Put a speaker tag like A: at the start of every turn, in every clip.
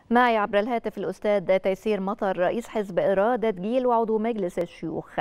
A: معي عبر الهاتف الأستاذ تيسير مطر رئيس حزب إرادة جيل وعضو مجلس الشيوخ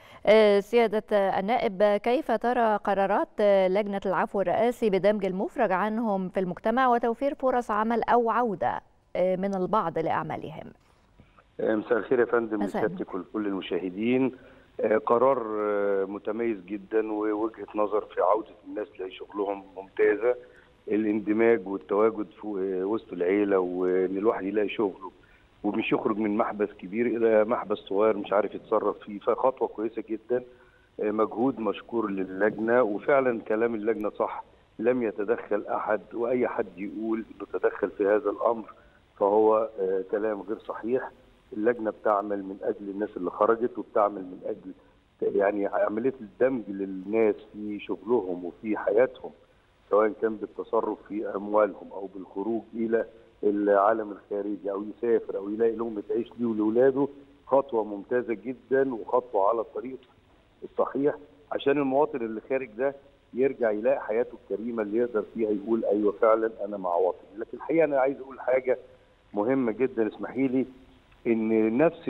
A: سيادة النائب كيف ترى قرارات لجنة العفو الرئاسي بدمج المفرج عنهم في المجتمع وتوفير فرص عمل أو عودة من البعض لأعمالهم
B: مساء الخير يا فندم لسيادتك ولكل المشاهدين قرار متميز جدا ووجهة نظر في عودة الناس لشغلهم ممتازة الاندماج والتواجد في وسط العيله وان الواحد يلاقي شغله ومش يخرج من محبس كبير الى محبس صغير مش عارف يتصرف فيه فخطوه كويسه جدا مجهود مشكور للجنه وفعلا كلام اللجنه صح لم يتدخل احد واي حد يقول انه تدخل في هذا الامر فهو كلام غير صحيح اللجنه بتعمل من اجل الناس اللي خرجت وبتعمل من اجل يعني عمليه الدمج للناس في شغلهم وفي حياتهم سواء كان بالتصرف في اموالهم او بالخروج الى العالم الخارجي او يسافر او يلاقي لقمه عيش ليه ولاولاده خطوه ممتازه جدا وخطوه على الطريق الصحيح عشان المواطن اللي خارج ده يرجع يلاقي حياته الكريمه اللي يقدر فيها يقول ايوه فعلا انا مع وطني، لكن الحقيقه انا عايز اقول حاجه مهمه جدا اسمحي لي ان نفس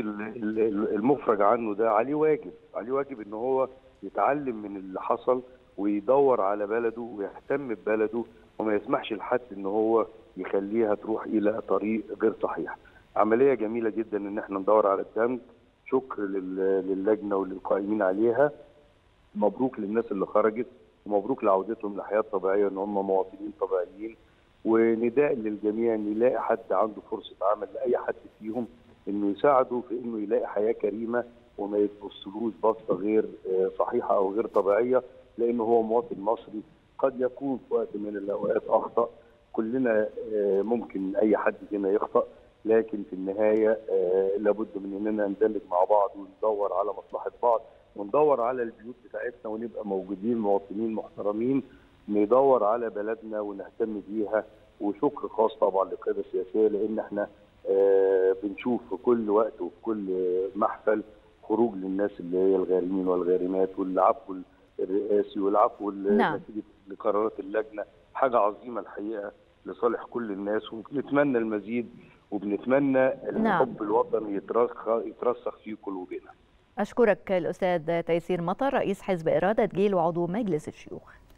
B: المفرج عنه ده عليه واجب، عليه واجب ان هو يتعلم من اللي حصل ويدور على بلده ويهتم ببلده وما يسمحش لحد ان هو يخليها تروح الى طريق غير صحيح. عمليه جميله جدا ان احنا ندور على الدمج شكر للجنه وللقائمين عليها مبروك للناس اللي خرجت ومبروك لعودتهم لحياه طبيعيه ان هم مواطنين طبيعيين ونداء للجميع ان يلاقي حد عنده فرصه عمل لاي حد فيهم انه يساعده في انه يلاقي حياه كريمه وما يتبصلوش بصه غير صحيحه او غير طبيعيه لانه هو مواطن مصري قد يكون في وقت من الاوقات اخطا كلنا ممكن اي حد فينا يخطا لكن في النهايه لابد من اننا نندمج مع بعض وندور على مصلحه بعض وندور على البيوت بتاعتنا ونبقى موجودين مواطنين محترمين ندور على بلدنا ونهتم بيها وشكر خاص طبعا للقياده السياسيه لان احنا بنشوف في كل وقت وفي كل محفل خروج للناس اللي هي الغارمين والغارمات والعفو الرئاسي والعفو
A: نعم.
B: لقرارات اللجنه حاجه عظيمه الحقيقه لصالح كل الناس وبنتمنى المزيد وبنتمنى الحب
A: نعم.
B: الوطني يترسخ يترسخ في قلوبنا
A: أشكرك الأستاذ تيسير مطر رئيس حزب إرادة جيل وعضو مجلس الشيوخ